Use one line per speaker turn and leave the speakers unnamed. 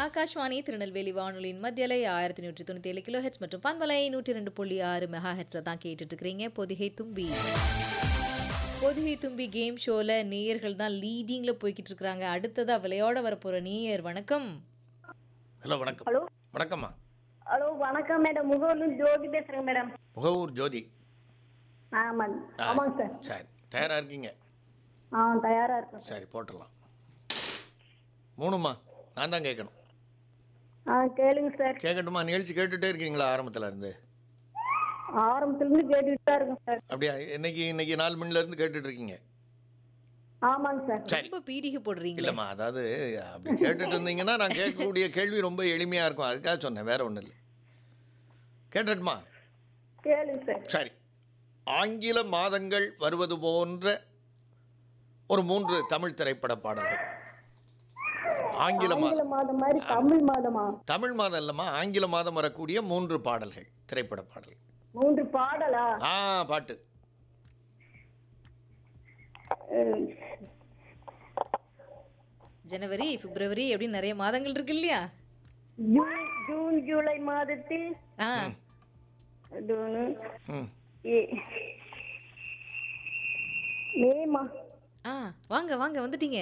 ஆகாஷ்வாணி திருநெல்வேலி வானொலியின் மத்தியலை ஆயிரத்தி நூற்றி தொண்ணூற்றி ஏழு கிலோ ஹெட்ஸ் மற்றும் பண்பலை நூற்றி ரெண்டு புள்ளி ஆறு மெகா ஹெட்ஸை தான் கேட்டுட்டு இருக்கிறீங்க பொதிகை தும்பி பொதிகை தும்பி கேம் ஷோல நேயர்கள் தான் லீடிங்ல போய்கிட்டு இருக்கிறாங்க அடுத்ததா விளையாட வரப்போற நேயர் வணக்கம்
ஹலோ வணக்கம்
ஹலோ
வணக்கம்மா
ஹலோ வணக்கம் மேடம் முகவர்லேருந்து ஜோதி பேசுகிறேங்க மேடம்
முகவூர் ஜோதி
ஆமாங்க
ஆ,
ஆமாங்க சார்
சரி தயாராக இருக்கீங்க
ஆ தயாராக இருக்கேன்
சரி போட்டுடலாம் மூணுமா நான் தான் கேட்கணும்
ஆ கேளுங்க சார்
கேட்கட்டுமா நிகழ்ச்சி கேட்டுட்டே இருக்கீங்களா ஆரம்பத்துல இருந்து
ஆரம்பத்துலேருந்து கேட்டுட்டு தான் இருக்கேன் சார்
அப்படியா இன்னைக்கு இன்னைக்கு நாலு மணில இருந்து கேட்டுட்டு இருக்கீங்க
ஆமாங்க சார்
சரி
ரொம்ப பீடிகை போடுறீங்களே
இல்லைம்மா அதாவது அப்படி கேட்டுட்டு இருந்தீங்கன்னா நான் கேட்கக்கூடிய கேள்வி ரொம்ப எளிமையாக இருக்கும் அதுக்காக சொன்னேன் வேற ஒன்றும் இல்லை கேட்டுட்டுமா
கேளுங்க சார்
சரி ஆங்கில மாதங்கள் வருவது போன்ற ஒரு மூன்று தமிழ் திரைப்பட பாடல்கள் ஆங்கில மாதம்
ஆங்கில மாதம் மாதிரி தமிழ் மாதமா
தமிழ் மாதம் இல்லைம்மா ஆங்கில மாதம் வரக்கூடிய மூன்று பாடல்கள் திரைப்பட பாடல்கள்
மூன்று பாடலா
ஆ பாட்டு
ம்,
ஜனவரி பிப்ரவரி அப்படின்னு நிறைய மாதங்கள் இருக்கு இல்லையா
ஜூன் ஜூன் ஜூலை மாதத்தில்
ஆ
ஜூனு,
ம்
ஏ- மே மா
ஆ வாங்க வாங்க வந்துட்டீங்க